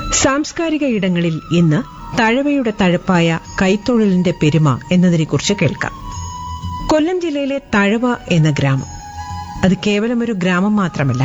സാംസ്കാരിക ഇടങ്ങളിൽ ഇന്ന് തഴവയുടെ തഴപ്പായ കൈത്തൊഴിലിന്റെ പെരുമ എന്നതിനെക്കുറിച്ച് കേൾക്കാം കൊല്ലം ജില്ലയിലെ തഴവ എന്ന ഗ്രാമം അത് കേവലം ഒരു ഗ്രാമം മാത്രമല്ല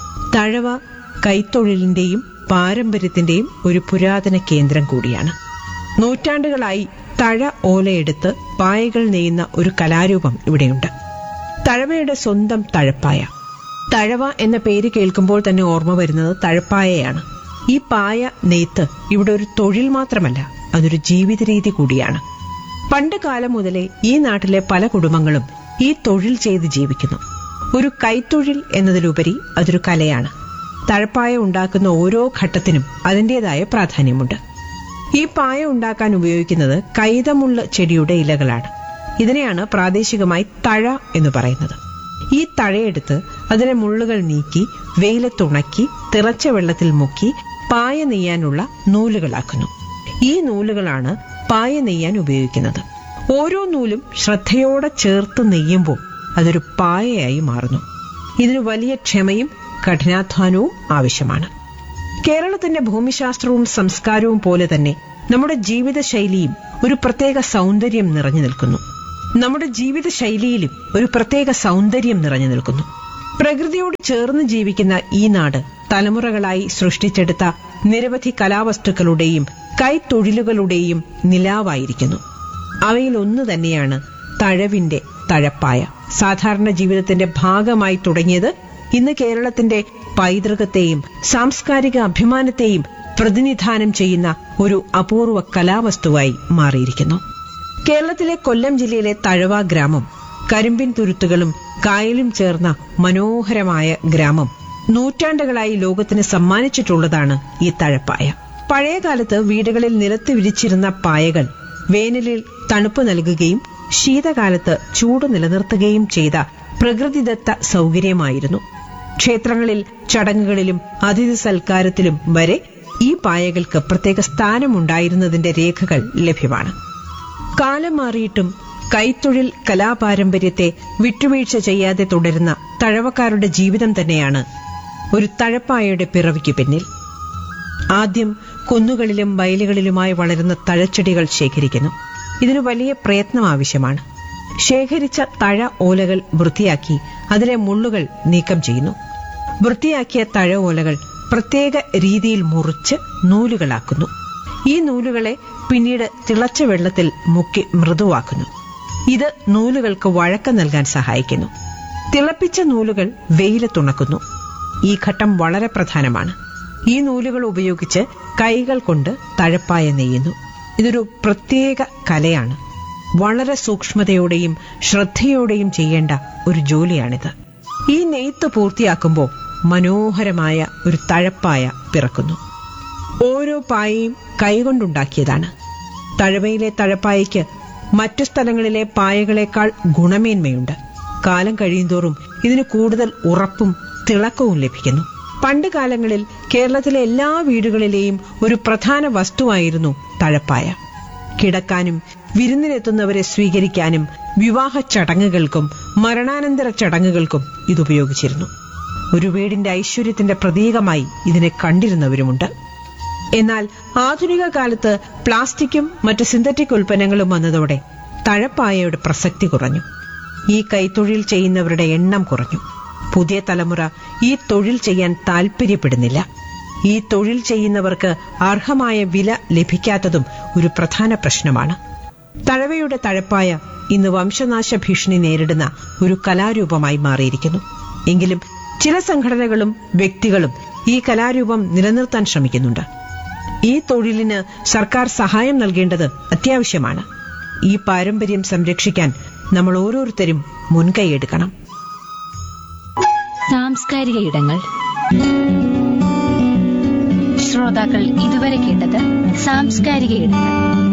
തഴവ കൈത്തൊഴിലിന്റെയും പാരമ്പര്യത്തിന്റെയും ഒരു പുരാതന കേന്ദ്രം കൂടിയാണ് നൂറ്റാണ്ടുകളായി തഴ ഓലയെടുത്ത് പായകൾ നെയ്യുന്ന ഒരു കലാരൂപം ഇവിടെയുണ്ട് തഴവയുടെ സ്വന്തം തഴപ്പായ തഴവ എന്ന പേര് കേൾക്കുമ്പോൾ തന്നെ ഓർമ്മ വരുന്നത് തഴപ്പായയാണ് ഈ പായ നെയ്ത്ത് ഇവിടെ ഒരു തൊഴിൽ മാത്രമല്ല അതൊരു ജീവിത രീതി കൂടിയാണ് പണ്ട് കാലം മുതലേ ഈ നാട്ടിലെ പല കുടുംബങ്ങളും ഈ തൊഴിൽ ചെയ്ത് ജീവിക്കുന്നു ഒരു കൈത്തൊഴിൽ എന്നതിലുപരി അതൊരു കലയാണ് തഴപ്പായ ഉണ്ടാക്കുന്ന ഓരോ ഘട്ടത്തിനും അതിൻ്റെതായ പ്രാധാന്യമുണ്ട് ഈ പായ ഉണ്ടാക്കാൻ ഉപയോഗിക്കുന്നത് കൈതമുള്ള ചെടിയുടെ ഇലകളാണ് ഇതിനെയാണ് പ്രാദേശികമായി തഴ എന്ന് പറയുന്നത് ഈ തഴയെടുത്ത് അതിലെ മുള്ളുകൾ നീക്കി വെയിലത്തുണക്കി തിളച്ച വെള്ളത്തിൽ മുക്കി പായ നെയ്യാനുള്ള നൂലുകളാക്കുന്നു ഈ നൂലുകളാണ് പായ നെയ്യാൻ ഉപയോഗിക്കുന്നത് ഓരോ നൂലും ശ്രദ്ധയോടെ ചേർത്ത് നെയ്യുമ്പോൾ അതൊരു പായയായി മാറുന്നു ഇതിന് വലിയ ക്ഷമയും കഠിനാധ്വാനവും ആവശ്യമാണ് കേരളത്തിന്റെ ഭൂമിശാസ്ത്രവും സംസ്കാരവും പോലെ തന്നെ നമ്മുടെ ജീവിതശൈലിയും ഒരു പ്രത്യേക സൗന്ദര്യം നിറഞ്ഞു നിൽക്കുന്നു നമ്മുടെ ജീവിതശൈലിയിലും ഒരു പ്രത്യേക സൗന്ദര്യം നിറഞ്ഞു നിൽക്കുന്നു പ്രകൃതിയോട് ചേർന്ന് ജീവിക്കുന്ന ഈ നാട് തലമുറകളായി സൃഷ്ടിച്ചെടുത്ത നിരവധി കലാവസ്തുക്കളുടെയും കൈത്തൊഴിലുകളുടെയും നിലാവായിരിക്കുന്നു അവയിൽ ഒന്ന് തന്നെയാണ് തഴവിന്റെ തഴപ്പായ സാധാരണ ജീവിതത്തിന്റെ ഭാഗമായി തുടങ്ങിയത് ഇന്ന് കേരളത്തിന്റെ പൈതൃകത്തെയും സാംസ്കാരിക അഭിമാനത്തെയും പ്രതിനിധാനം ചെയ്യുന്ന ഒരു അപൂർവ കലാവസ്തുവായി മാറിയിരിക്കുന്നു കേരളത്തിലെ കൊല്ലം ജില്ലയിലെ തഴവ ഗ്രാമം കരിമ്പിൻ തുരുത്തുകളും കായലും ചേർന്ന മനോഹരമായ ഗ്രാമം നൂറ്റാണ്ടുകളായി ലോകത്തിന് സമ്മാനിച്ചിട്ടുള്ളതാണ് ഈ തഴപ്പായ പഴയകാലത്ത് വീടുകളിൽ നിലത്ത് വിരിച്ചിരുന്ന പായകൾ വേനലിൽ തണുപ്പ് നൽകുകയും ശീതകാലത്ത് ചൂട് നിലനിർത്തുകയും ചെയ്ത പ്രകൃതിദത്ത സൗകര്യമായിരുന്നു ക്ഷേത്രങ്ങളിൽ ചടങ്ങുകളിലും അതിഥി സൽക്കാരത്തിലും വരെ ഈ പായകൾക്ക് പ്രത്യേക സ്ഥാനമുണ്ടായിരുന്നതിന്റെ രേഖകൾ ലഭ്യമാണ് കാലം മാറിയിട്ടും കൈത്തൊഴിൽ കലാപാരമ്പര്യത്തെ വിട്ടുവീഴ്ച ചെയ്യാതെ തുടരുന്ന തഴവക്കാരുടെ ജീവിതം തന്നെയാണ് ഒരു തഴപ്പായയുടെ പിറവിക്ക് പിന്നിൽ ആദ്യം കുന്നുകളിലും വയലുകളിലുമായി വളരുന്ന തഴച്ചെടികൾ ശേഖരിക്കുന്നു ഇതിനു വലിയ പ്രയത്നം ആവശ്യമാണ് ശേഖരിച്ച തഴ ഓലകൾ വൃത്തിയാക്കി അതിലെ മുള്ളുകൾ നീക്കം ചെയ്യുന്നു വൃത്തിയാക്കിയ തഴ ഓലകൾ പ്രത്യേക രീതിയിൽ മുറിച്ച് നൂലുകളാക്കുന്നു ഈ നൂലുകളെ പിന്നീട് തിളച്ച വെള്ളത്തിൽ മുക്കി മൃദുവാക്കുന്നു ഇത് നൂലുകൾക്ക് വഴക്കം നൽകാൻ സഹായിക്കുന്നു തിളപ്പിച്ച നൂലുകൾ വെയിലത്തുണക്കുന്നു ഈ ഘട്ടം വളരെ പ്രധാനമാണ് ഈ നൂലുകൾ ഉപയോഗിച്ച് കൈകൾ കൊണ്ട് തഴപ്പായ നെയ്യുന്നു ഇതൊരു പ്രത്യേക കലയാണ് വളരെ സൂക്ഷ്മതയോടെയും ശ്രദ്ധയോടെയും ചെയ്യേണ്ട ഒരു ജോലിയാണിത് ഈ നെയ്ത്ത് പൂർത്തിയാക്കുമ്പോൾ മനോഹരമായ ഒരു തഴപ്പായ പിറക്കുന്നു ഓരോ പായയും കൈകൊണ്ടുണ്ടാക്കിയതാണ് തഴവയിലെ തഴപ്പായയ്ക്ക് മറ്റു സ്ഥലങ്ങളിലെ പായകളേക്കാൾ ഗുണമേന്മയുണ്ട് കാലം കഴിയുന്തോറും ഇതിന് കൂടുതൽ ഉറപ്പും തിളക്കവും ലഭിക്കുന്നു പണ്ട് കാലങ്ങളിൽ കേരളത്തിലെ എല്ലാ വീടുകളിലെയും ഒരു പ്രധാന വസ്തുവായിരുന്നു തഴപ്പായ കിടക്കാനും വിരുന്നിനെത്തുന്നവരെ സ്വീകരിക്കാനും വിവാഹ ചടങ്ങുകൾക്കും മരണാനന്തര ചടങ്ങുകൾക്കും ഇതുപയോഗിച്ചിരുന്നു ഒരു വീടിന്റെ ഐശ്വര്യത്തിന്റെ പ്രതീകമായി ഇതിനെ കണ്ടിരുന്നവരുമുണ്ട് എന്നാൽ ആധുനിക കാലത്ത് പ്ലാസ്റ്റിക്കും മറ്റ് സിന്തറ്റിക് ഉൽപ്പന്നങ്ങളും വന്നതോടെ തഴപ്പായയുടെ പ്രസക്തി കുറഞ്ഞു ഈ കൈത്തൊഴിൽ ചെയ്യുന്നവരുടെ എണ്ണം കുറഞ്ഞു പുതിയ തലമുറ ഈ തൊഴിൽ ചെയ്യാൻ താൽപര്യപ്പെടുന്നില്ല ഈ തൊഴിൽ ചെയ്യുന്നവർക്ക് അർഹമായ വില ലഭിക്കാത്തതും ഒരു പ്രധാന പ്രശ്നമാണ് തഴവയുടെ തഴപ്പായ ഇന്ന് വംശനാശ ഭീഷണി നേരിടുന്ന ഒരു കലാരൂപമായി മാറിയിരിക്കുന്നു എങ്കിലും ചില സംഘടനകളും വ്യക്തികളും ഈ കലാരൂപം നിലനിർത്താൻ ശ്രമിക്കുന്നുണ്ട് ഈ തൊഴിലിന് സർക്കാർ സഹായം നൽകേണ്ടത് അത്യാവശ്യമാണ് ഈ പാരമ്പര്യം സംരക്ഷിക്കാൻ നമ്മൾ ഓരോരുത്തരും മുൻകൈയെടുക്കണം സാംസ്കാരിക ഇടങ്ങൾ ശ്രോതാക്കൾ ഇതുവരെ കേട്ടത് സാംസ്കാരിക ഇടങ്ങൾ